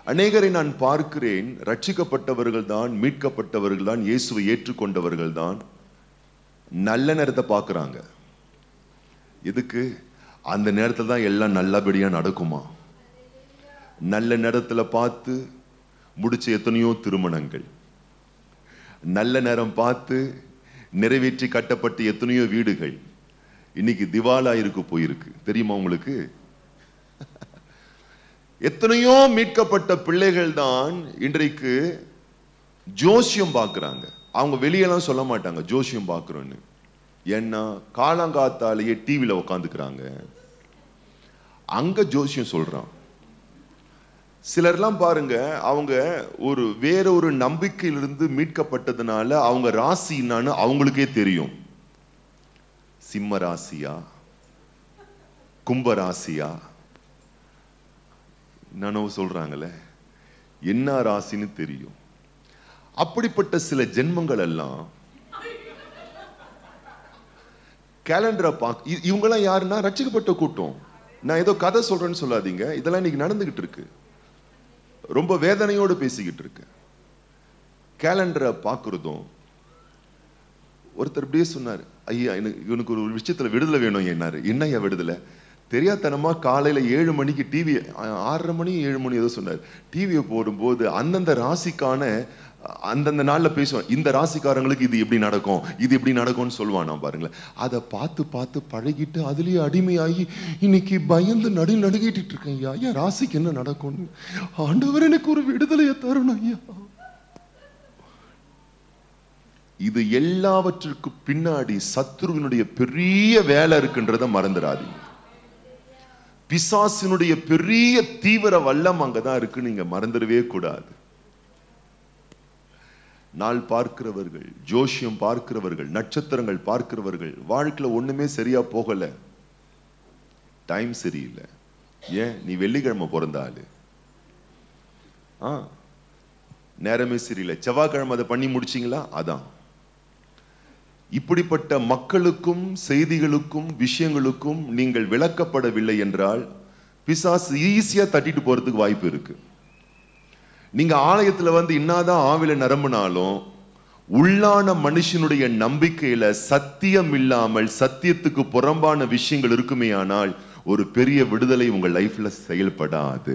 அநேகரை நான் பார்க்கிறேன் ரட்சிக்கப்பட்டவர்கள் தான் மீட்கப்பட்டவர்கள் தான் இயேசுவை ஏற்றுக்கொண்டவர்கள் தான் நல்ல நேரத்தை பார்க்குறாங்க எதுக்கு அந்த நேரத்தில் தான் எல்லாம் நல்லபடியா நடக்குமா நல்ல நேரத்துல பார்த்து முடிச்ச எத்தனையோ திருமணங்கள் நல்ல நேரம் பார்த்து நிறைவேற்றி கட்டப்பட்ட எத்தனையோ வீடுகள் இன்னைக்கு திவாலா இருக்கு போயிருக்கு தெரியுமா உங்களுக்கு எத்தனையோ மீட்கப்பட்ட பிள்ளைகள் தான் இன்றைக்கு ஜோசியம் பார்க்கறாங்க அவங்க வெளியெல்லாம் சொல்ல மாட்டாங்க ஜோசியம் பார்க்குறோன்னு ஏன்னா காலங்காத்தாலேயே டிவியில் உட்காந்துக்கிறாங்க அங்க ஜோசியம் சொல்றான் சிலர்லாம் பாருங்க அவங்க ஒரு வேற ஒரு நம்பிக்கையிலிருந்து மீட்கப்பட்டதுனால அவங்க ராசி என்னன்னு அவங்களுக்கே தெரியும் சிம்ம ராசியா கும்ப ராசியா என்னனோ சொல்றாங்கல்ல என்ன ராசின்னு தெரியும் அப்படிப்பட்ட சில ஜென்மங்கள் எல்லாம் கேலண்டரை பார்க்க இ- இவங்கெல்லாம் யாருன்னா ரட்சிக்கப்பட்ட கூட்டம் நான் ஏதோ கதை சொல்றேன்னு சொல்லாதீங்க இதெல்லாம் இன்னைக்கு நடந்துகிட்டு இருக்கு ரொம்ப வேதனையோடு பேசிக்கிட்டு இருக்கு கேலண்டரை பார்க்குறதும் ஒருத்தர் இப்படியே சொன்னார் ஐயா எனக்கு இவனுக்கு ஒரு விஷயத்துல விடுதலை வேணும் என்னாரு என்னய்யா விடுதலை தெரியாதனமா காலையில ஏழு மணிக்கு டிவி ஆறரை மணி ஏழு மணி ஏதோ சொன்னார் டிவியை போடும்போது அந்தந்த ராசிக்கான அந்தந்த நாள்ல பேசுவான் இந்த ராசிக்காரங்களுக்கு இது எப்படி நடக்கும் இது எப்படி நடக்கும்னு சொல்லுவான் நான் பாருங்களேன் அதை பார்த்து பார்த்து பழகிட்டு அதுலயே அடிமையாகி இன்னைக்கு பயந்து நடு நடுங்கிட்டு இருக்கேன் ஐயா ஐயா ராசிக்கு என்ன நடக்கும்னு ஆண்டவர் எனக்கு ஒரு விடுதலையை தரணும் ஐயா இது எல்லாவற்றிற்கு பின்னாடி சத்ருவினுடைய பெரிய வேலை இருக்குன்றத மறந்துடாதீங்க பிசாசினுடைய பெரிய தீவிர வல்லம் அங்கதான் இருக்கு நீங்க மறந்துடவே கூடாது நாள் பார்க்கிறவர்கள் ஜோஷியம் பார்க்கிறவர்கள் நட்சத்திரங்கள் பார்க்கிறவர்கள் வாழ்க்கையில ஒண்ணுமே சரியா போகல டைம் சரியில்லை ஏன் நீ வெள்ளிக்கிழமை பிறந்த ஆளு ஆ நேரமே சரியில்லை செவ்வாய்க்கிழமை அதை பண்ணி முடிச்சிங்களா அதான் இப்படிப்பட்ட மக்களுக்கும் செய்திகளுக்கும் விஷயங்களுக்கும் நீங்கள் விளக்கப்படவில்லை என்றால் பிசாசு ஈஸியா தட்டிட்டு போறதுக்கு வாய்ப்பு இருக்கு நீங்க ஆலயத்துல வந்து இன்னாதான் ஆவில நிரம்பினாலும் உள்ளான மனுஷனுடைய நம்பிக்கையில சத்தியம் இல்லாமல் சத்தியத்துக்கு புறம்பான விஷயங்கள் இருக்குமேயானால் ஒரு பெரிய விடுதலை உங்க லைஃப்ல செயல்படாது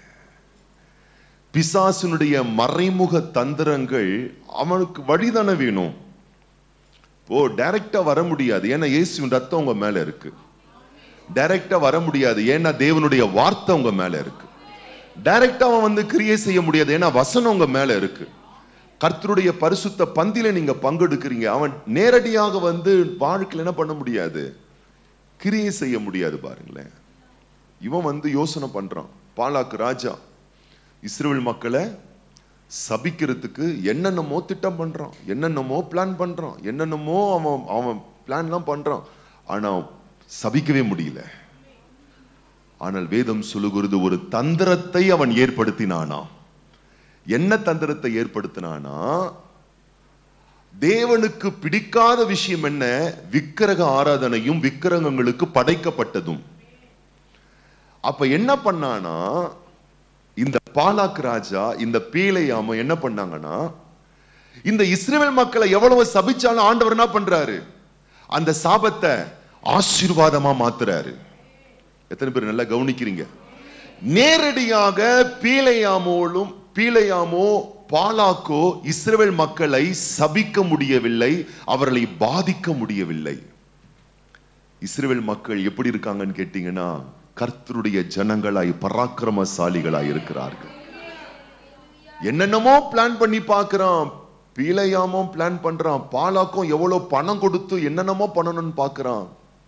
பிசாசுனுடைய மறைமுக தந்திரங்கள் அவனுக்கு வழிதானே வேணும் ஓ டைரக்டா வர முடியாது ஏன்னா இயேசுவின் ரத்தம் உங்க மேல இருக்கு டைரக்டா வர முடியாது ஏன்னா தேவனுடைய வார்த்தை உங்க மேல இருக்கு டைரக்டா அவன் வந்து கிரியை செய்ய முடியாது ஏன்னா வசனம் உங்க மேல இருக்கு கர்த்தருடைய பரிசுத்த பந்தில நீங்க பங்கெடுக்கிறீங்க அவன் நேரடியாக வந்து வாழ்க்கையில் என்ன பண்ண முடியாது கிரியை செய்ய முடியாது பாருங்களேன் இவன் வந்து யோசனை பண்றான் பாலாக்கு ராஜா இஸ்ரேல் மக்களை சபிக்கிறதுக்கு என்னென்னமோ திட்டம் பண்றான் என்னென்னமோ பிளான் பண்றான் என்னென்னமோ அவன் அவன் பிளான்லாம் பண்றான் ஆனா சபிக்கவே முடியல ஆனால் வேதம் சொல்லுகிறது ஒரு தந்திரத்தை அவன் ஏற்படுத்தினானா என்ன தந்திரத்தை ஏற்படுத்தினானா தேவனுக்கு பிடிக்காத விஷயம் என்ன விக்கிரக ஆராதனையும் விக்கிரகங்களுக்கு படைக்கப்பட்டதும் அப்ப என்ன பண்ணானா இந்த பாலாக் ராஜா இந்த பீலையாம என்ன பண்ணாங்கன்னா இந்த இஸ்ரேல் மக்களை எவ்வளவு சபிச்சாலும் ஆண்டவர் என்ன பண்றாரு அந்த சாபத்தை ஆசீர்வாதமா மாத்துறாரு எத்தனை பேர் நல்லா கவனிக்கிறீங்க நேரடியாக பீலையாமோலும் பீலையாமோ பாலாக்கோ இஸ்ரேல் மக்களை சபிக்க முடியவில்லை அவர்களை பாதிக்க முடியவில்லை இஸ்ரேல் மக்கள் எப்படி இருக்காங்கன்னு கேட்டீங்கன்னா கர்த்தருடைய ஜனங்களாய் பராக்கிரமசாலிகளாய் இருக்கிறார்கள் என்னென்னமோ பிளான் பண்ணி பார்க்கறான் பீலையாமும் பிளான் பண்றான் பாலாக்கும் எவ்வளவு பணம் கொடுத்து என்னென்னமோ பண்ணணும்னு பார்க்கறான்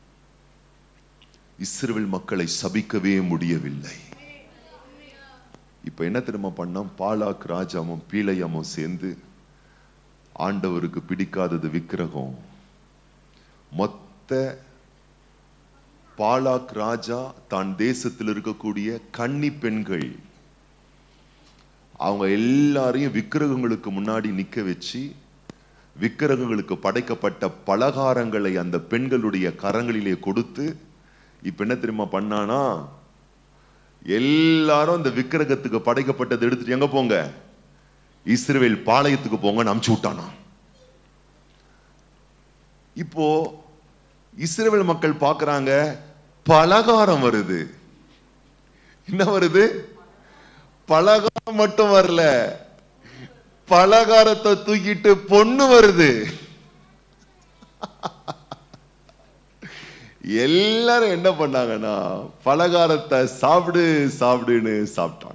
இஸ்ரேல் மக்களை சபிக்கவே முடியவில்லை இப்ப என்ன தெரியுமா பண்ணான் பாலாக் ராஜாவும் பீலையாமும் சேர்ந்து ஆண்டவருக்கு பிடிக்காதது விக்கிரகம் மொத்த பாலாக் ராஜா தான் தேசத்தில் இருக்கக்கூடிய கன்னி பெண்கள் அவங்க எல்லாரையும் விக்கிரகங்களுக்கு முன்னாடி நிக்க வச்சு விக்கிரகங்களுக்கு படைக்கப்பட்ட பலகாரங்களை அந்த பெண்களுடைய கரங்களிலே கொடுத்து இப்ப என்ன தெரியுமா பண்ணானா எல்லாரும் அந்த விக்கிரகத்துக்கு படைக்கப்பட்டது எடுத்துட்டு எங்க போங்க இஸ்ரவேல் பாளையத்துக்கு போங்கன்னு அமுச்சு விட்டானா இப்போ இஸ்ரவேல் மக்கள் பார்க்கறாங்க பலகாரம் வருது என்ன வருது பலகாரம் மட்டும் வரல பலகாரத்தை தூக்கிட்டு பொண்ணு வருது எல்லாரும் என்ன பண்ணாங்கன்னா பலகாரத்தை சாப்பிடு சாப்பிடுன்னு சாப்பிட்டாங்க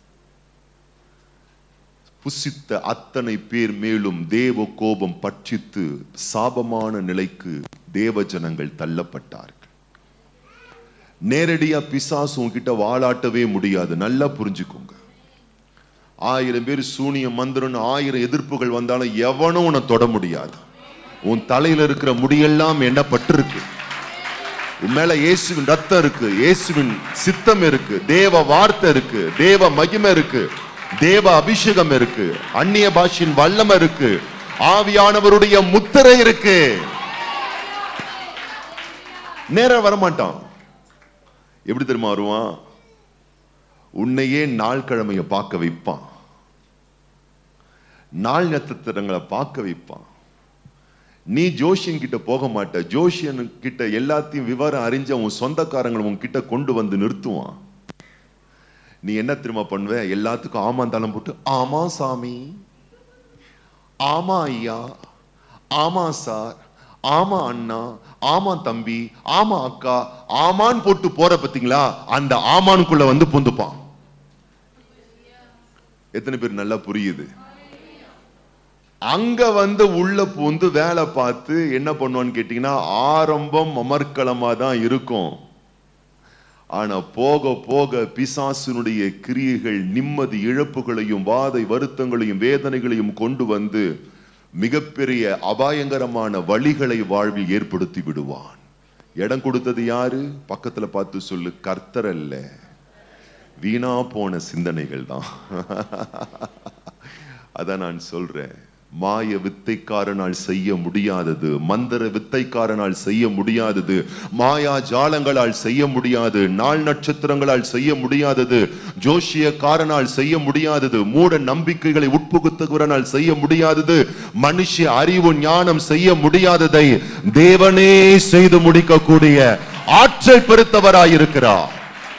புசித்த அத்தனை பேர் மேலும் தேவ கோபம் பட்சித்து சாபமான நிலைக்கு தேவ ஜனங்கள் தள்ளப்பட்டார்கள் நேரடியா பிசாசு உன்கிட்ட வாலாட்டவே முடியாது நல்லா புரிஞ்சுக்கோங்க ஆயிரம் பேர் சூனிய மந்திரம் ஆயிரம் எதிர்ப்புகள் வந்தாலும் எவனும் உன்னை தொட முடியாது உன் தலையில இருக்கிற முடியெல்லாம் எண்ணப்பட்டிருக்கு உன் மேல இயேசுவின் ரத்தம் இருக்கு இயேசுவின் சித்தம் இருக்கு தேவ வார்த்தை இருக்கு தேவ மகிமை இருக்கு தேவ அபிஷேகம் இருக்கு அந்நிய பாஷையின் வல்லமை இருக்கு ஆவியானவருடைய முத்திரை இருக்கு நேரா வரமாட்டான் எப்படி தெரியுமா வருவான் உன்னையே நாள் கிழமைய பார்க்க வைப்பான் நாள் நட்சத்திரங்களை பார்க்க வைப்பான் நீ ஜோஷியன் கிட்ட போக மாட்ட ஜோஷியன் கிட்ட எல்லாத்தையும் விவரம் அறிஞ்ச உன் சொந்தக்காரங்களை உன் கிட்ட கொண்டு வந்து நிறுத்துவான் நீ என்ன திரும்ப பண்ணுவ எல்லாத்துக்கும் ஆமாந்தாளம் போட்டு ஆமா சாமி ஆமா ஐயா ஆமா சார் ஆமா அண்ணா ஆமா தம்பி ஆமா அக்கா ஆமான்னு போட்டு போற பாத்தீங்களா அந்த ஆமானுக்குள்ள வந்து புந்துப்பான் எத்தனை பேர் நல்லா புரியுது அங்க வந்து உள்ள பூந்து வேலை பார்த்து என்ன பண்ணுவான்னு கேட்டீங்கன்னா ஆரம்பம் அமர்க்களமா தான் இருக்கும் ஆனா போக போக பிசாசினுடைய கிரியைகள் நிம்மதி இழப்புகளையும் வாதை வருத்தங்களையும் வேதனைகளையும் கொண்டு வந்து மிகப்பெரிய அபாயங்கரமான வழிகளை வாழ்வில் ஏற்படுத்தி விடுவான் இடம் கொடுத்தது யாரு பக்கத்துல பார்த்து சொல்லு கர்த்தர் அல்ல வீணா போன சிந்தனைகள் தான் அதான் நான் சொல்றேன் மாய வித்தைக்காரனால் செய்ய முடியாதது மந்திர வித்தைக்காரனால் செய்ய முடியாதது மாயா ஜாலங்களால் செய்ய முடியாது நாள் நட்சத்திரங்களால் செய்ய முடியாதது ஜோஷியக்காரனால் செய்ய முடியாதது மூட நம்பிக்கைகளை உட்புகுத்துகிறனால் செய்ய முடியாதது மனுஷ அறிவு ஞானம் செய்ய முடியாததை தேவனே செய்து முடிக்கக்கூடிய ஆற்றல் பெருத்தவராயிருக்கிறார்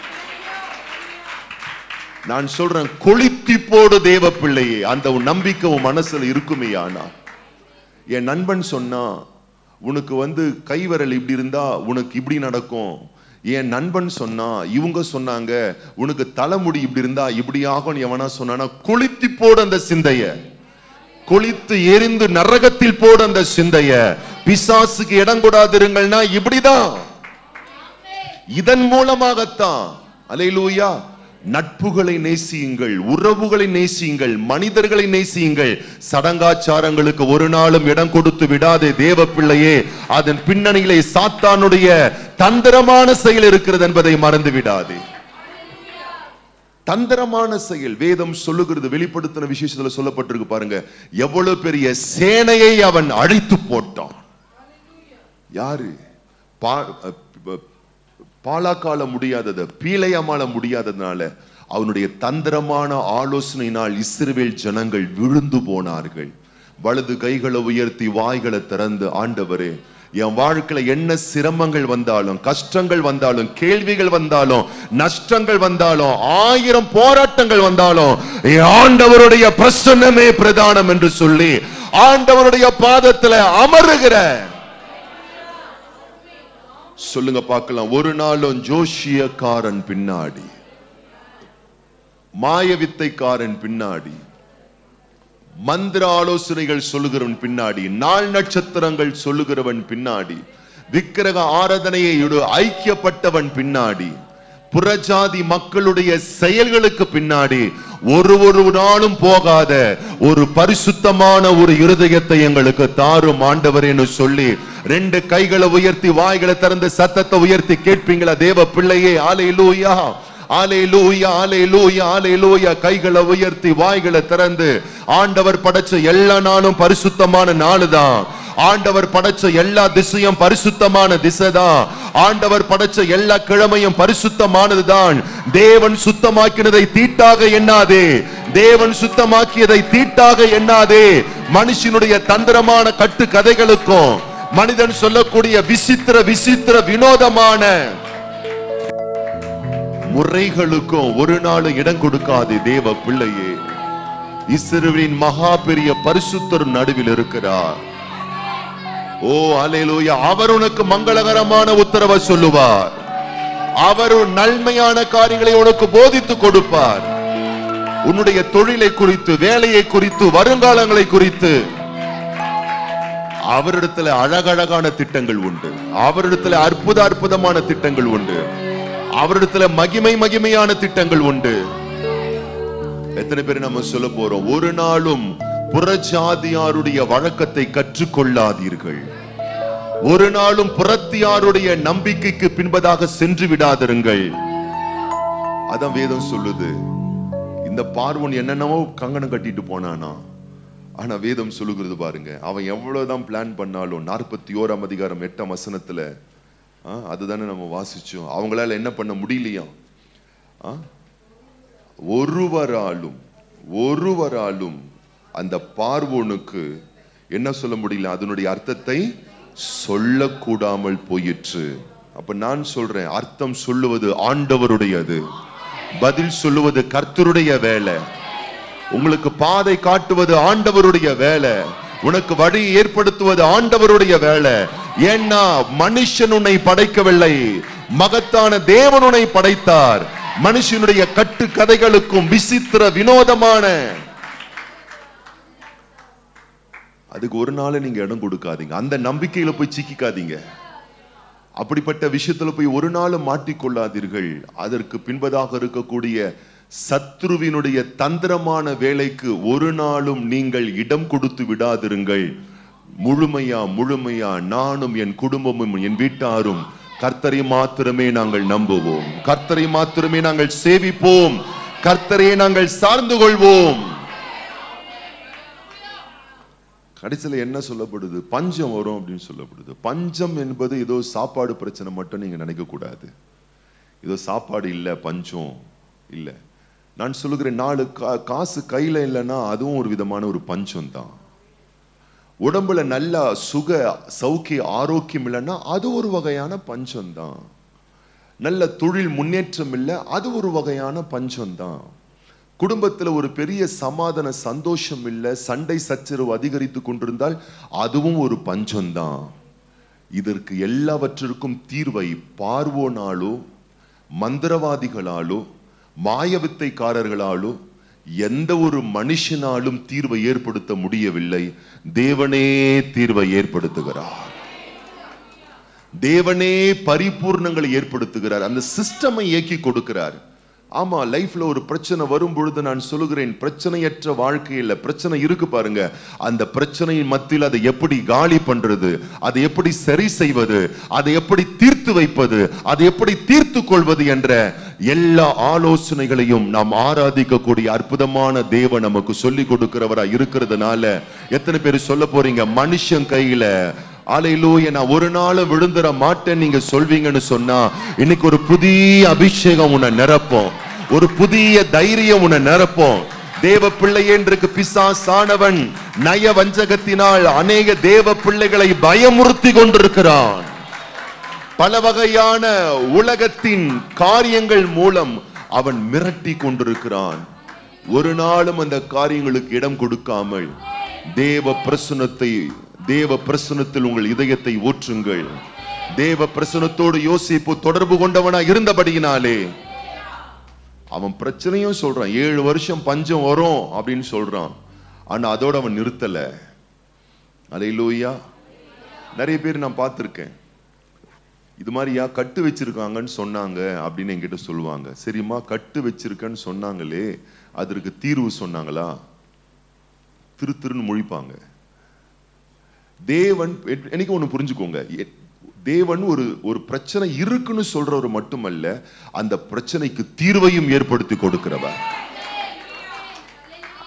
நான் சொல்றேன் கொளுத்தி போடு தேவ பிள்ளையே அந்த உன் நம்பிக்கை உன் மனசுல இருக்குமே ஆனா என் நண்பன் சொன்னா உனக்கு வந்து கைவிரல் இப்படி இருந்தா உனக்கு இப்படி நடக்கும் என் நண்பன் சொன்னா இவங்க சொன்னாங்க உனக்கு தலைமுடி இப்படி இருந்தா இப்படி ஆகும் எவனா சொன்னானா கொளுத்தி போடு அந்த சிந்தைய கொளித்து எரிந்து நரகத்தில் போடு அந்த சிந்தைய பிசாசுக்கு இடம் கொடாதிருங்கள்னா இப்படிதான் இதன் மூலமாகத்தான் அலையிலூயா நட்புகளை நேசியுங்கள் உறவுகளை நேசியுங்கள் மனிதர்களை நேசியுங்கள் சடங்காச்சாரங்களுக்கு ஒரு நாளும் இடம் கொடுத்து விடாதே தேவ பிள்ளையே அதன் பின்னணியிலே சாத்தானுடைய தந்திரமான செயல் இருக்கிறது என்பதை மறந்து விடாதே தந்திரமான செயல் வேதம் சொல்லுகிறது வெளிப்படுத்தின விசேஷத்துல சொல்லப்பட்டிருக்கு பாருங்க எவ்வளவு பெரிய சேனையை அவன் அழித்து போட்டான் யாரு பா- ப- பாலாக்கால முடியாதத பீலையமால முடியாததுனால அவனுடைய தந்திரமான ஆலோசனையினால் இஸ்ரவேல் ஜனங்கள் விழுந்து போனார்கள் வலது கைகளை உயர்த்தி வாய்களை திறந்து ஆண்டவரே என் வாழ்க்கையில என்ன சிரமங்கள் வந்தாலும் கஷ்டங்கள் வந்தாலும் கேள்விகள் வந்தாலும் நஷ்டங்கள் வந்தாலும் ஆயிரம் போராட்டங்கள் வந்தாலும் என் ஆண்டவருடைய பிரசன்னமே பிரதானம் என்று சொல்லி ஆண்டவருடைய பாதத்துல அமருகிற சொல்லுங்க பார்க்கலாம் ஒரு நாளும் ஜோஷியக்காரன் பின்னாடி மாய வித்தைக்காரன் பின்னாடி மந்திர ஆலோசனைகள் சொல்லுகிறவன் பின்னாடி நாள் நட்சத்திரங்கள் சொல்லுகிறவன் பின்னாடி விக்கிரக ஆராதனையை ஐக்கியப்பட்டவன் பின்னாடி புறஜாதி மக்களுடைய செயல்களுக்கு பின்னாடி ஒரு ஒரு நாளும் போகாத ஒரு பரிசுத்தமான ஒரு இருதயத்தை எங்களுக்கு தாரும் ஆண்டவரேன்னு சொல்லி ரெண்டு கைகளை உயர்த்தி வாய்களை திறந்து சத்தத்தை உயர்த்தி கேட்பீங்களா தேவ பிள்ளையே ஆலையிலூயா ஆலேலூயா ஆலேலூயா ஆலேலூயா கைகளை உயர்த்தி வாய்களை திறந்து ஆண்டவர் படைச்ச எல்லா நாளும் பரிசுத்தமான நாளுதான் ஆண்டவர் படைச்ச எல்லா திசையும் பரிசுத்தமான திசை தான் ஆண்டவர் படைச்ச எல்லா கிழமையும் பரிசுத்தமானதுதான் தேவன் சுத்தமாக்கினதை தீட்டாக எண்ணாதே தேவன் சுத்தமாக்கியதை தீட்டாக எண்ணாதே மனுஷனுடைய தந்திரமான கட்டு கதைகளுக்கும் மனிதன் சொல்லக்கூடிய விசித்திர விசித்திர வினோதமான முறைகளுக்கும் ஒரு நாள் இடம் கொடுக்காது தேவ பிள்ளையே இஸ்ரவேலின் மகா பெரிய பரிசுத்தர் நடுவில் இருக்கிறார் ஓ அலையிலூயா அவர் உனக்கு மங்களகரமான உத்தரவை சொல்லுவார் அவர் உன் நன்மையான காரியங்களை உனக்கு போதித்து கொடுப்பார் உன்னுடைய தொழிலை குறித்து வேலையை குறித்து வருங்காலங்களை குறித்து அவரிடத்துல அழகழகான திட்டங்கள் உண்டு அவரிடத்துல அற்புத அற்புதமான திட்டங்கள் உண்டு அவரிடத்துல மகிமை மகிமையான திட்டங்கள் உண்டு எத்தனை பேர் நம்ம சொல்ல போறோம் ஒரு நாளும் புறஜாதியாருடைய வழக்கத்தை கற்றுக்கொள்ளாதீர்கள் ஒரு நாளும் புறத்தியாருடைய நம்பிக்கைக்கு பின்பதாக சென்று விடாதிருங்கள் அதான் வேதம் சொல்லுது இந்த பார்வன் என்னென்னவோ கங்கணம் கட்டிட்டு போனானா ஆனா வேதம் சொல்லுகிறது பாருங்க அவன் எவ்வளவுதான் பிளான் பண்ணாலும் நாற்பத்தி ஓராம் அதிகாரம் எட்டாம் வசனத்துல ஆ, அதுதானே நம்ம வாசிச்சோம் அவங்களால என்ன பண்ண முடியலையா ஆ? ஒருவராலும் ஒருவராலும் அந்த பார்வோனுக்கு என்ன சொல்ல முடியல அதனுடைய அர்த்தத்தை சொல்லக்கூடாமல் போயிற்று அப்ப நான் சொல்றேன் அர்த்தம் சொல்லுவது ஆண்டவருடையது பதில் சொல்லுவது கர்த்தருடைய வேலை உங்களுக்கு பாதை காட்டுவது ஆண்டவருடைய வேலை உனக்கு வழி ஏற்படுத்துவது ஆண்டவருடைய வேலை ஏன்னா மனுஷன் உன்னை படைக்கவில்லை மகத்தான தேவன் உன்னை படைத்தார் மனுஷனுடைய கட்டு கதைகளுக்கும் விசித்திர வினோதமான அதுக்கு ஒரு நாள் நீங்க இடம் கொடுக்காதீங்க அந்த நம்பிக்கையில போய் சிக்கிக்காதீங்க அப்படிப்பட்ட விஷயத்துல போய் ஒரு நாள் மாட்டிக்கொள்ளாதீர்கள் அதற்கு பின்பதாக இருக்கக்கூடிய சத்ருவினுடைய தந்திரமான வேலைக்கு ஒரு நாளும் நீங்கள் இடம் கொடுத்து விடாதிருங்கள் முழுமையா முழுமையா நானும் என் குடும்பமும் என் வீட்டாரும் கர்த்தரை மாத்திரமே நாங்கள் நம்புவோம் கர்த்தரை மாத்திரமே நாங்கள் சேவிப்போம் கர்த்தரை நாங்கள் சார்ந்து கொள்வோம் கடைசியில என்ன சொல்லப்படுது பஞ்சம் வரும் அப்படின்னு சொல்லப்படுது பஞ்சம் என்பது ஏதோ சாப்பாடு பிரச்சனை மட்டும் நீங்க நினைக்க கூடாது ஏதோ சாப்பாடு இல்லை பஞ்சம் இல்லை நான் சொல்லுகிறேன் நாலு கா- காசு கையில இல்லைன்னா அதுவும் ஒரு விதமான ஒரு பஞ்சம் தான் உடம்புல நல்ல சுக சௌக்கிய ஆரோக்கியம் இல்லைன்னா அது ஒரு வகையான பஞ்சம் தான் நல்ல தொழில் முன்னேற்றம் இல்லை அது ஒரு வகையான பஞ்சம் தான் குடும்பத்துல ஒரு பெரிய சமாதான சந்தோஷம் இல்லை சண்டை சச்சரவு அதிகரித்து கொண்டிருந்தால் அதுவும் ஒரு பஞ்சம் தான் இதற்கு எல்லாவற்றிற்கும் தீர்வை பார்வோனாலோ மந்திரவாதிகளாலோ மாயவித்தைக்காரர்களாலோ எந்த ஒரு மனுஷனாலும் தீர்வை ஏற்படுத்த முடியவில்லை தேவனே தீர்வை ஏற்படுத்துகிறார் தேவனே பரிபூர்ணங்களை ஏற்படுத்துகிறார் அந்த சிஸ்டமை இயக்கி கொடுக்கிறார் ஆமா லைஃப்ல ஒரு பிரச்சனை வரும் பொழுது நான் சொல்லுகிறேன் பிரச்சனையற்ற வாழ்க்கையில பிரச்சனை இருக்கு பாருங்க அந்த பிரச்சனையின் மத்தியில் அதை எப்படி காலி பண்றது அதை எப்படி சரி செய்வது அதை எப்படி தீர்த்து வைப்பது அதை எப்படி தீர்த்து கொள்வது என்ற எல்லா ஆலோசனைகளையும் நாம் ஆராதிக்கக்கூடிய அற்புதமான தேவன் நமக்கு சொல்லி கொடுக்கிறவரா இருக்கிறதுனால எத்தனை பேர் சொல்ல போறீங்க மனுஷன் கையில அலையிலூய நான் ஒரு நாளும் விழுந்துட மாட்டேன் நீங்க சொல்வீங்கன்னு சொன்னா இன்னைக்கு ஒரு புதிய அபிஷேகம் உன்னை நிரப்பும் ஒரு புதிய தைரியம் உன்னை நிரப்பும் தேவ பிள்ளை என்றுக்கு பிசாசானவன் நய வஞ்சகத்தினால் அநேக தேவ பிள்ளைகளை பயமுறுத்தி கொண்டிருக்கிறான் பல வகையான உலகத்தின் காரியங்கள் மூலம் அவன் மிரட்டி கொண்டிருக்கிறான் ஒரு நாளும் அந்த காரியங்களுக்கு இடம் கொடுக்காமல் தேவ பிரசனத்தை தேவ பிரசனத்தில் உங்கள் இதயத்தை ஊற்றுங்கள் தேவ பிரசனத்தோடு யோசிப்பு தொடர்பு கொண்டவனா இருந்தபடியினாலே அவன் பிரச்சனையும் சொல்றான் ஏழு வருஷம் பஞ்சம் வரும் அப்படின்னு சொல்றான் ஆனா அதோட அவன் நிறுத்தல அலையிலூயா நிறைய பேர் நான் பார்த்திருக்கேன் இது மாதிரியா கட்டு வச்சிருக்காங்கன்னு சொன்னாங்க அப்படின்னு என்கிட்ட சொல்லுவாங்க சரிம்மா கட்டு வச்சிருக்கேன்னு சொன்னாங்களே அதற்கு தீர்வு சொன்னாங்களா திரு திருன்னு முழிப்பாங்க தேவன் எனக்கு ஒண்ணு புரிஞ்சுக்கோங்க எ- தேவன் ஒரு ஒரு பிரச்சனை இருக்குன்னு சொல்றவர் மட்டுமல்ல அந்த பிரச்சனைக்கு தீர்வையும் ஏற்படுத்தி கொடுக்கிறவர்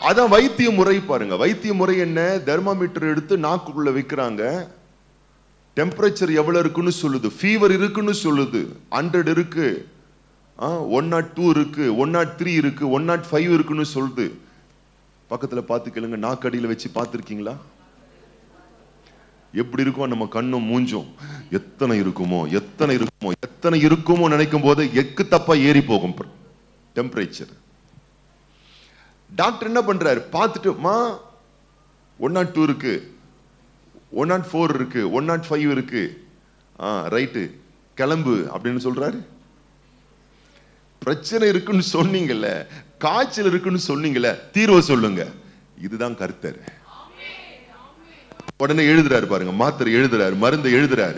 அதான் வைத்திய முறை பாருங்க வைத்திய முறை என்ன தெர்மாமீட்டர் எடுத்து நாக்குக்குள்ள வைக்கிறாங்க டெம்பரேச்சர் எவ்வளவு இருக்குன்னு சொல்லுது ஃபீவர் இருக்குன்னு சொல்லுது ஹண்ட்ரட் இருக்கு ஒன் நாட் டூ இருக்கு ஒன் நாட் த்ரீ இருக்கு ஒன் நாட் ஃபைவ் இருக்குன்னு சொல்லுது பக்கத்துல பார்த்து கேளுங்க நாக்கடியில வச்சு பார்த்துருக்கீங்களா எப்படி இருக்கும் நம்ம கண்ணும் மூஞ்சும் எத்தனை இருக்குமோ எத்தனை இருக்குமோ எத்தனை இருக்குமோ நினைக்கும் போது எக்கு தப்பா ஏறி போகும் டெம்பரேச்சர் டாக்டர் என்ன பண்றாரு பார்த்துட்டு மா ஒன் நாட் டூ இருக்கு ஒன் நாட் ஃபோர் இருக்கு ஒன் நாட் ஃபைவ் இருக்கு ஆ ரைட்டு கிளம்பு அப்படின்னு சொல்றாரு பிரச்சனை இருக்குன்னு சொன்னீங்கல்ல காய்ச்சல் இருக்குன்னு சொன்னீங்கல்ல தீர்வை சொல்லுங்க இதுதான் கர்த்தர் உடனே எழுதுறாரு பாருங்க மாத்திரை எழுதுறாரு மருந்து எழுதுறாரு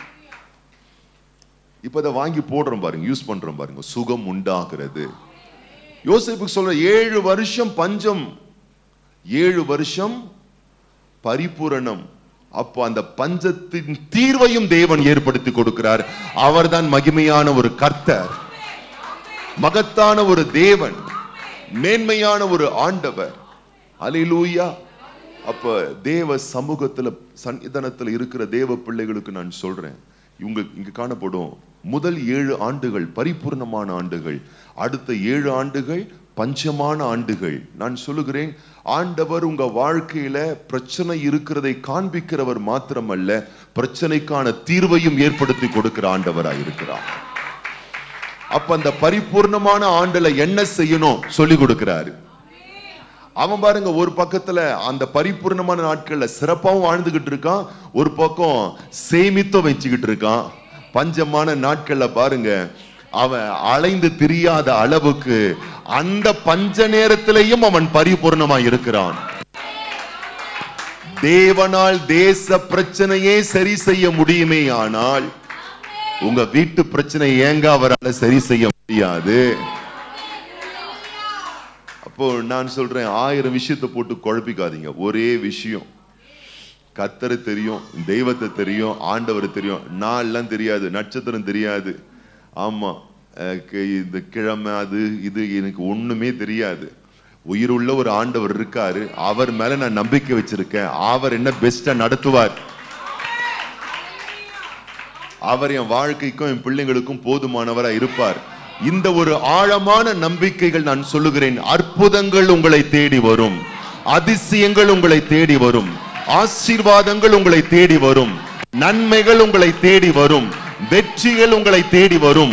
இப்ப அதை வாங்கி போடுறோம் பாருங்க யூஸ் பண்றோம் பாருங்க சுகம் உண்டாகிறது யோசிப்புக்கு சொல்ற ஏழு வருஷம் பஞ்சம் ஏழு வருஷம் பரிபூரணம் அப்போ அந்த பஞ்சத்தின் தீர்வையும் தேவன் ஏற்படுத்தி கொடுக்கிறார் அவர்தான் மகிமையான ஒரு கர்த்தர் மகத்தான ஒரு தேவன் மேன்மையான ஒரு ஆண்டவர் அலிலூயா அப்ப தேவ சமூகத்துல சன்னிதானத்துல இருக்கிற தேவ பிள்ளைகளுக்கு நான் சொல்றேன் இவங்க இங்க காணப்படும் முதல் ஏழு ஆண்டுகள் பரிபூர்ணமான ஆண்டுகள் அடுத்த ஏழு ஆண்டுகள் பஞ்சமான ஆண்டுகள் நான் சொல்லுகிறேன் ஆண்டவர் உங்க வாழ்க்கையில பிரச்சனை இருக்கிறதை காண்பிக்கிறவர் மாத்திரமல்ல பிரச்சனைக்கான தீர்வையும் ஏற்படுத்தி கொடுக்கிற ஆண்டவராய் இருக்கிறார் அப்ப அந்த பரிபூர்ணமான ஆண்டுல என்ன செய்யணும் சொல்லி கொடுக்கிறாரு அவன் பாருங்க ஒரு பக்கத்துல அந்த பரிபூர்ணமான நாட்கள்ல சிறப்பாவும் வாழ்ந்துகிட்டு இருக்கான் ஒரு பக்கம் சேமித்தும் வச்சுக்கிட்டு இருக்கான் பஞ்சமான நாட்கள்ல பாருங்க அவன் அலைந்து திரியாத அளவுக்கு அந்த பஞ்ச நேரத்திலையும் அவன் பரிபூர்ணமா இருக்கிறான் தேவனால் தேச பிரச்சனையே சரி செய்ய முடியுமே ஆனால் உங்க வீட்டு பிரச்சனை ஏங்க அவரால் சரி செய்ய முடியாது அப்போ நான் சொல்றேன் ஆயிரம் விஷயத்தை போட்டு குழப்பிக்காதீங்க ஒரே விஷயம் கத்தரை தெரியும் தெய்வத்தை தெரியும் ஆண்டவர் தெரியும் நாள்லாம் தெரியாது நட்சத்திரம் தெரியாது ஆமா அஹ் கி- இந்த கிழமை அது இது எனக்கு ஒண்ணுமே தெரியாது உயிருள்ள ஒரு ஆண்டவர் இருக்காரு அவர் மேல நான் நம்பிக்கை வச்சிருக்கேன் அவர் என்ன பெஸ்டா நடத்துவார் அவர் என் வாழ்க்கைக்கும் என் பிள்ளைங்களுக்கும் போதுமானவரா இருப்பார் இந்த ஒரு ஆழமான நம்பிக்கைகள் நான் சொல்லுகிறேன் அற்புதங்கள் உங்களை தேடி வரும் அதிசயங்கள் உங்களை தேடி வரும் ஆசீர்வாதங்கள் உங்களை தேடி வரும் நன்மைகள் உங்களை தேடி வரும் வெற்றிகள் உங்களை தேடி வரும்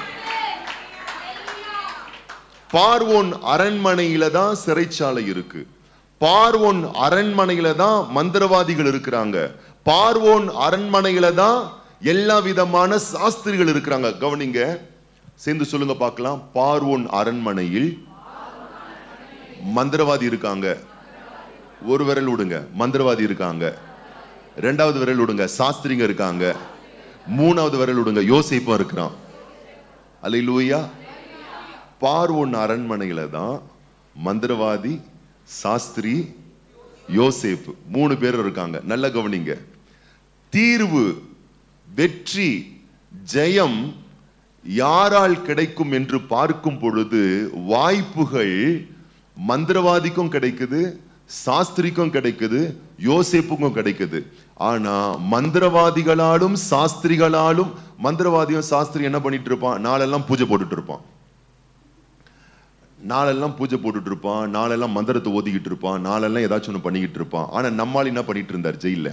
பார்வோன் அரண்மனையில தான் சிறைச்சாலை இருக்கு பார்வோன் அரண்மனையில தான் மந்திரவாதிகள் இருக்கிறாங்க பார்வோன் அரண்மனையில தான் எல்லா விதமான சாஸ்திரிகள் இருக்கிறாங்க கவனிங்க சேர்ந்து சொல்லுங்க பார்க்கலாம் பார்வோன் அரண்மனையில் மந்திரவாதி இருக்காங்க ஒரு விரல் விடுங்க மந்திரவாதி இருக்காங்க ரெண்டாவது விரல் விடுங்க சாஸ்திரிங்க இருக்காங்க மூணாவது விரல் விடுங்க யோசிப்பும் இருக்கிறான் அல்லேலூயா பார்வோன் அரண்மனையில தான் மந்திரவாதி சாஸ்திரி யோசேப்பு மூணு பேர் இருக்காங்க நல்ல கவனிங்க தீர்வு வெற்றி ஜெயம் யாரால் கிடைக்கும் என்று பார்க்கும் பொழுது வாய்ப்புகள் மந்திரவாதிக்கும் கிடைக்குது சாஸ்திரிக்கும் கிடைக்குது யோசேப்புக்கும் கிடைக்குது ஆனா மந்திரவாதிகளாலும் சாஸ்திரிகளாலும் மந்திரவாதியும் சாஸ்திரி என்ன பண்ணிட்டு இருப்பான் நாளெல்லாம் பூஜை போட்டுட்டு இருப்பான் நாளெல்லாம் பூஜை போட்டுட்டு இருப்பான் நாளெல்லாம் மந்திரத்தை ஓதிக்கிட்டு இருப்பான் நாளெல்லாம் ஏதாச்சும் ஒன்று பண்ணிக்கிட்டு இருப்பான் ஆனா நம்மால் என்ன பண்ணிட்டு இருந்தார் ஜெயில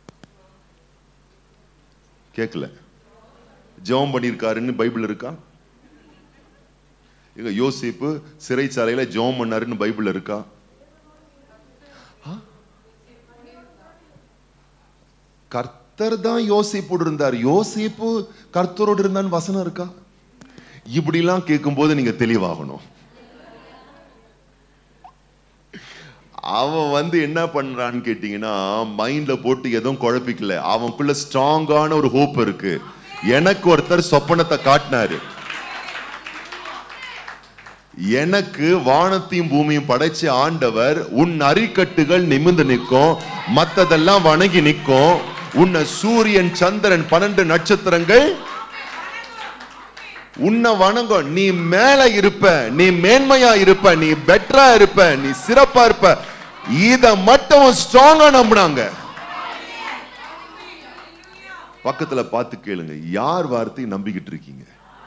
கேட்கல ஜெபம் பண்ணியிருக்காருன்னு பைபிள் இருக்கா எங்க யோசிப்பு சிறைச்சாலையில ஜெபம் பண்ணாருன்னு பைபிள் இருக்கா ஆ? கர்த்தர் தான் யோசிப்போடு இருந்தார் யோசிப்பு கர்த்தரோடு இருந்தான்னு வசனம் இருக்கா இப்படிலாம் கேட்கும்போது நீங்க தெளிவாகணும் அவன் வந்து என்ன பண்றான்னு கேட்டீங்கன்னா மைண்ட்ல போட்டு எதுவும் குழப்பிக்கல அவனுக்குள்ள ஸ்ட்ராங்கான ஒரு ஹோப் இருக்கு எனக்கு ஒருத்தர் சொப்பனத்தை காட்டினாரு எனக்கு வானத்தையும் பூமியும் படைச்ச ஆண்டவர் உன் அரிக்கட்டுகள் நிமிர்ந்து நிற்கும் மத்ததெல்லாம் வணங்கி நிற்கும் உன்னை சூரியன் சந்திரன் பன்னெண்டு நட்சத்திரங்கள் உன்னை வணங்கும் நீ மேல இருப்ப நீ மேன்மையா இருப்ப நீ பெட்டரா இருப்ப நீ சிறப்பா இருப்ப இத மட்டும் ஸ்ட்ராங்கா நம்பினாங்க பக்கத்துல பார்த்து கேளுங்க யார் வார்த்தையை நம்பிக்கிட்டு இருக்கீங்க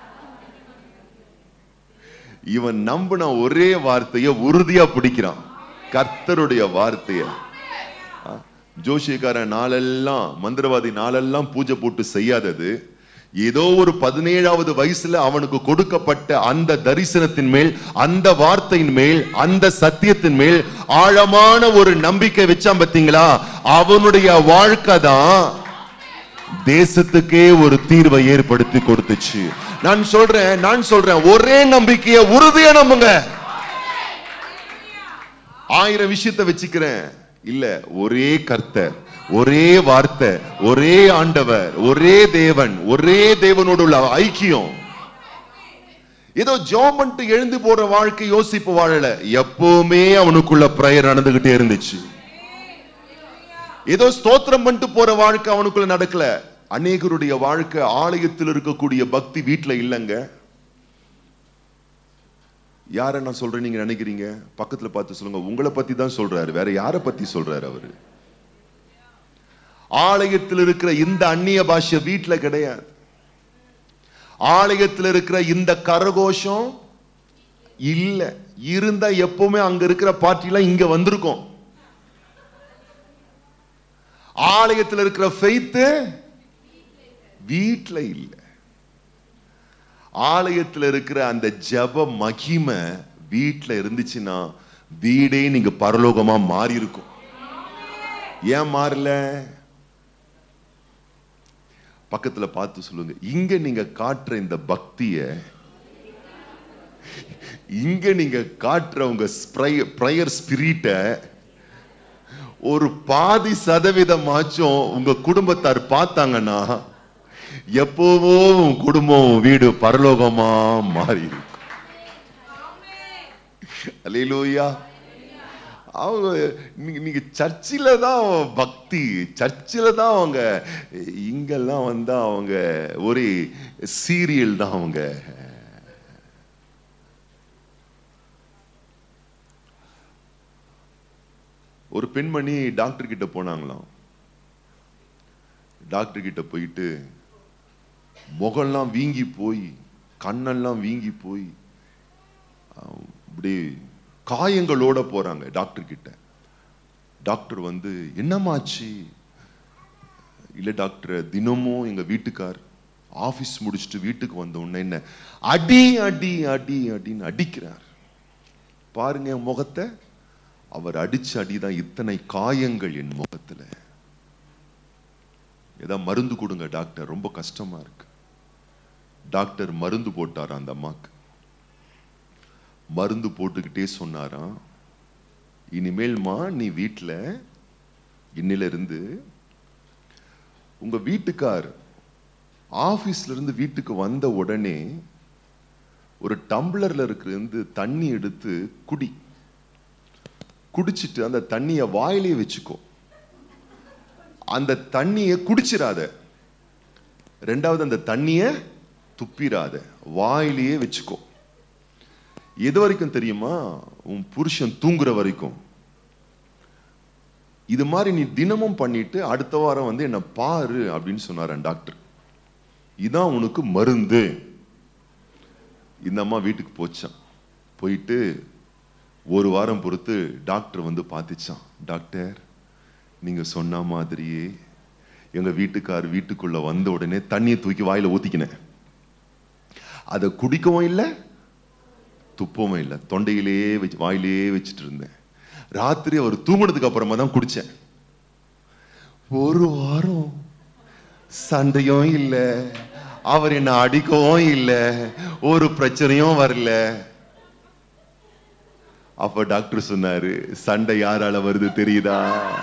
இவன் நம்பின ஒரே வார்த்தையை உறுதியா பிடிக்கிறான் கர்த்தருடைய வார்த்தைய ஆ, ஜோசியக்காரன் நாளெல்லாம் மந்திரவாதி நாளெல்லாம் பூஜை போட்டு செய்யாதது ஏதோ ஒரு பதினேழாவது வயசுல அவனுக்கு கொடுக்கப்பட்ட அந்த தரிசனத்தின் மேல் அந்த வார்த்தையின் மேல் அந்த சத்தியத்தின் மேல் ஆழமான ஒரு நம்பிக்கை வச்சான் பார்த்தீங்களா அவனுடைய வாழ்க்கை தான் தேசத்துக்கே ஒரு தீர்வை ஏற்படுத்தி கொடுத்துச்சு நான் சொல்றேன் நான் சொல்றேன் ஒரே நம்பிக்கைய உறுதியா நம்புங்க ஆயிரம் விஷயத்தை வச்சுக்கிறேன் இல்ல ஒரே கர்த்தர் ஒரே வார்த்தை ஒரே ஆண்டவர் ஒரே தேவன் ஒரே தேவனோடு உள்ள ஐக்கியம் ஏதோ ஜோம் பண்ணிட்டு எழுந்து போற வாழ்க்கை யோசிப்பு வாழல எப்பவுமே அவனுக்குள்ள பிரயர் நடந்துகிட்டே இருந்துச்சு ஏதோ ஸ்தோத்திரம் பண்ணிட்டு போற வாழ்க்கை அவனுக்குள்ள நடக்கல அநேகருடைய வாழ்க்கை ஆலயத்தில் இருக்கக்கூடிய பக்தி வீட்டுல இல்லைங்க யார நான் சொல்றேன் நீங்க நினைக்கிறீங்க பக்கத்துல பார்த்து சொல்லுங்க உங்களை பத்தி தான் சொல்றாரு வேற யாரை பத்தி சொல்றாரு அவரு ஆலயத்தில் இருக்கிற இந்த அந்நிய பாஷை வீட்டுல கிடையாது ஆலயத்தில் இருக்கிற இந்த கரகோஷம் இல்ல இருந்தா எப்பவுமே அங்க இருக்கிற பார்ட்டிலாம் இங்க வந்திருக்கும் ஆலயத்தில் இருக்கிற ஃபெய்த்து வீட்ல இல்ல ஆலயத்தில் இருக்கிற அந்த ஜப மகிமை வீட்ல இருந்துச்சுன்னா வீடே நீங்க பரலோகமா மாறி இருக்கும் ஏன் மாறல பக்கத்துல பார்த்து சொல்லுங்க இங்க நீங்க காட்டுற இந்த பக்திய இங்க நீங்க காட்டுற உங்க ப்ரையர் ஸ்பிரிட்ட ஒரு பாதி சதவீதமாச்சும் உங்க குடும்பத்தார் பார்த்தாங்கன்னா எப்போவோ உன் குடும்பம் உன் வீடு பரலோகமா மாறி இருக்கும் அல்லேலூயா அவங்க நீங்க- நீங்க சர்ச்சில் தான் பக்தி சர்ச்சில் தான் அவங்க இங்கெல்லாம் வந்தா அவங்க ஒரு சீரியல் தான் அவங்க ஒரு பெண்மணி டாக்டர் கிட்ட போனாங்களாம் டாக்டர் கிட்ட போயிட்டு முகம்லாம் வீங்கி போய் கண்ணெல்லாம் வீங்கி போய் அஹ், இப்படி காயங்களோட போறாங்க டாக்டர் கிட்ட டாக்டர் வந்து என்னமாச்சு இல்ல டாக்டர் தினமும் எங்க வீட்டுக்கார் ஆபீஸ் முடிச்சுட்டு வீட்டுக்கு வந்த உடனே என்ன அடி அடி அடி அடின்னு அடிக்கிறார் பாருங்க என் முகத்தை அவர் அடிச்ச அடிதான் இத்தனை காயங்கள் என் முகத்துல ஏதா மருந்து கொடுங்க டாக்டர் ரொம்ப கஷ்டமா இருக்கு டாக்டர் மருந்து போட்டார் அந்த அம்மாக்கு மருந்து போட்டுக்கிட்டே சொன்னாராம் இனிமேல்மா நீ வீட்ல இன்னில இருந்து உங்க வீட்டுக்கார் ஆபீஸ்ல இருந்து வீட்டுக்கு வந்த உடனே ஒரு டம்ளர்ல இருந்து தண்ணி எடுத்து குடி குடிச்சிட்டு அந்த தண்ணியை வாயிலே வச்சுக்கோ அந்த தண்ணியை குடிச்சிராத ரெண்டாவது அந்த தண்ணியை துப்பிராத வாயிலேயே வச்சுக்கோ எது வரைக்கும் தெரியுமா உன் புருஷன் தூங்குற வரைக்கும் இது மாதிரி நீ தினமும் பண்ணிட்டு அடுத்த வாரம் வந்து என்ன பாரு அப்படின்னு சொன்னாரன் டாக்டர் இதான் உனக்கு மருந்து இந்த அம்மா வீட்டுக்கு போச்சான் போயிட்டு ஒரு வாரம் பொறுத்து டாக்டர் வந்து பார்த்துச்சான் டாக்டர் நீங்க சொன்ன மாதிரியே எங்க வீட்டுக்கார் வீட்டுக்குள்ள வந்த உடனே தண்ணியை தூக்கி வாயில ஊத்திக்கினேன் அதை குடிக்கவும் இல்லை துப்பவும் இல்லை தொண்டையிலேயே வச்சு வாயிலேயே வச்சுட்டு இருந்தேன் ராத்திரி அவர் தூங்குனதுக்கு அப்புறமா தான் குடிச்சேன் ஒரு வாரம் சண்டையும் இல்லை அவர் என்ன அடிக்கவும் இல்லை ஒரு பிரச்சனையும் வரல அப்ப டாக்டர் சொன்னாரு சண்டை யாரால வருது தெரியுதா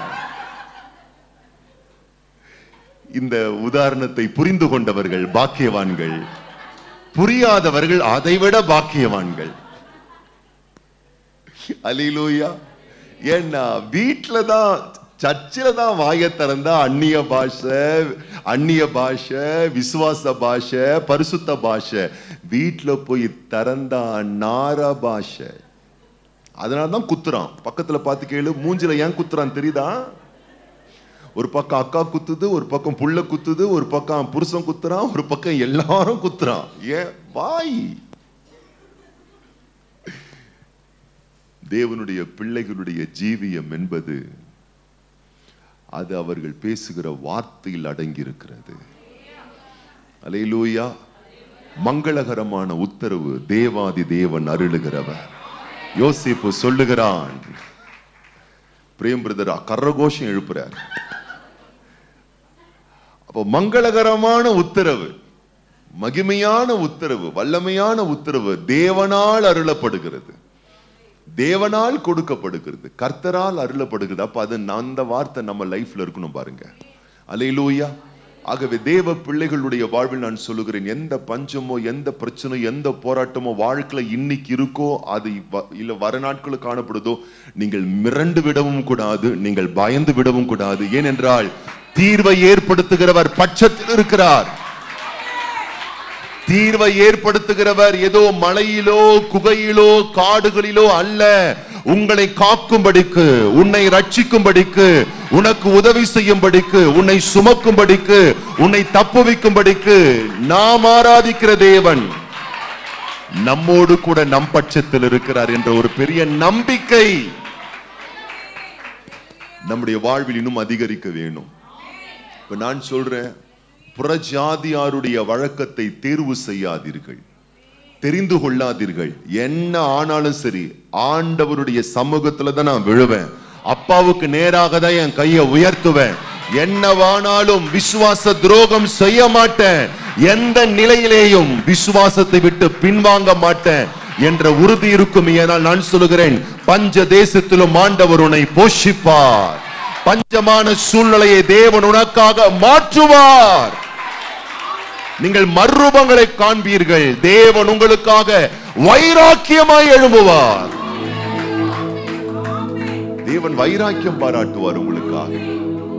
இந்த உதாரணத்தை புரிந்து கொண்டவர்கள் பாக்கியவான்கள் புரியாதவர்கள் அதைவிட பாக்கியவான்கள் அலிலூயா ஏன்னா வீட்டில தான் சர்ச்சில் தான் வாயை திறந்தா அந்நிய பாஷை அந்நிய பாஷை விசுவாச பாஷை பரிசுத்த பாஷை வீட்டுல போய் திறந்தா நார பாஷை அதனால தான் குத்துறான் பக்கத்துல பார்த்து கேளு மூஞ்சில ஏன் குத்துறான் தெரியுதா ஒரு பக்கம் அக்கா குத்துது ஒரு பக்கம் புள்ள குத்துது ஒரு பக்கம் புருஷன் குத்துறான் ஒரு பக்கம் எல்லாரும் குத்துறான் ஏன் வாய் தேவனுடைய பிள்ளைகளுடைய ஜீவியம் என்பது அது அவர்கள் பேசுகிற வார்த்தையில் அடங்கி இருக்கிறது அலையிலூயா மங்களகரமான உத்தரவு தேவாதி தேவன் அருளுகிறவர் யோசிப்பு சொல்லுகிறான் பிரேம் பிரதர் கரகோஷம் எழுப்புறார் அப்போ மங்களகரமான உத்தரவு மகிமையான உத்தரவு வல்லமையான உத்தரவு தேவனால் அருளப்படுகிறது தேவனால் கொடுக்கப்படுகிறது கர்த்தரால் அருளப்படுகிறது அப்ப அது அந்த வார்த்தை நம்ம லைஃப்ல இருக்கணும் பாருங்க அலையிலூயா ஆகவே தேவ பிள்ளைகளுடைய வாழ்வில் நான் சொல்லுகிறேன் எந்த பஞ்சமோ எந்த பிரச்சனை எந்த போராட்டமோ வாழ்க்கையில இன்னைக்கு இருக்கோ அது வ- இல்ல வர நாட்களுக்கு காணப்படுதோ நீங்கள் மிரண்டு விடவும் கூடாது நீங்கள் பயந்து விடவும் கூடாது ஏனென்றால் தீர்வை ஏற்படுத்துகிறவர் பட்சத்தில் இருக்கிறார் தீர்வை ஏற்படுத்துகிறவர் ஏதோ மலையிலோ குகையிலோ காடுகளிலோ அல்ல உங்களை காக்கும்படிக்கு உன்னை ரட்சிக்கும்படிக்கு உனக்கு உதவி செய்யும்படிக்கு உன்னை சுமக்கும்படிக்கு உன்னை தப்புவிக்கும்படிக்கு நாம் ஆராதிக்கிற தேவன் நம்மோடு கூட நம் பட்சத்தில் இருக்கிறார் என்ற ஒரு பெரிய நம்பிக்கை நம்முடைய வாழ்வில் இன்னும் அதிகரிக்க வேணும் இப்ப நான் சொல்றேன் புறஜாதியாருடைய வழக்கத்தை தேர்வு செய்யாதீர்கள் தெரிந்து கொள்ளாதீர்கள் என்ன ஆனாலும் சரி ஆண்டவருடைய சமூகத்துல தான் நான் விழுவேன் அப்பாவுக்கு நேராக தான் என் கையை உயர்த்துவேன் என்னவானாலும் விசுவாச துரோகம் செய்ய மாட்டேன் எந்த நிலையிலேயும் விசுவாசத்தை விட்டு பின்வாங்க மாட்டேன் என்ற உறுதி இருக்கும் ஏனால் நான் சொல்லுகிறேன் பஞ்ச தேசத்திலும் ஆண்டவர் உன்னை போஷிப்பார் பஞ்சமான சூழ்நிலையை தேவன் உனக்காக மாற்றுவார் நீங்கள் மறுரூபங்களை காண்பீர்கள் தேவன் உங்களுக்காக வைராக்கியமாய் எழும்புவார் தேவன் வைராக்கியம் பாராட்டுவார் உங்களுக்காக